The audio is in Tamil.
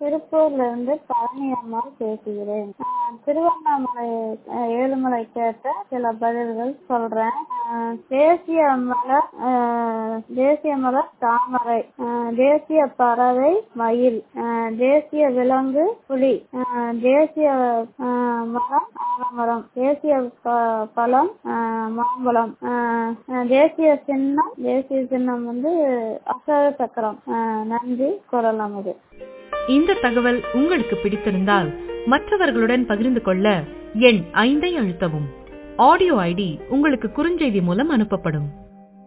திருப்பூர்ல இருந்து பழனி அம்மாள் பேசுகிறேன் ஆஹ் திருவண்ணாமலை ஆஹ் ஏழுமலை கேட்ட சில பதில்கள் சொல்றேன் ஆஹ் தேசிய மலர் ஆஹ் தேசிய மலர் தாமரை ஆஹ் தேசிய பறவை மயில் ஆஹ் தேசிய விலங்கு புலி ஆஹ் தேசிய ஆஹ் மரம் ஆலமரம் தேசிய ப- பழம் ஆஹ் மாம்பழம் ஆஹ் ஆஹ் தேசிய சின்னம் தேசிய சின்னம் வந்து அசோக சக்கரம் ஆஹ் நன்றி குரல் நமது இந்த தகவல் உங்களுக்கு பிடித்திருந்தால் மற்றவர்களுடன் பகிர்ந்து கொள்ள எண் ஐந்தை அழுத்தவும் ஆடியோ ஐடி உங்களுக்கு குறுஞ்செய்தி மூலம் அனுப்பப்படும்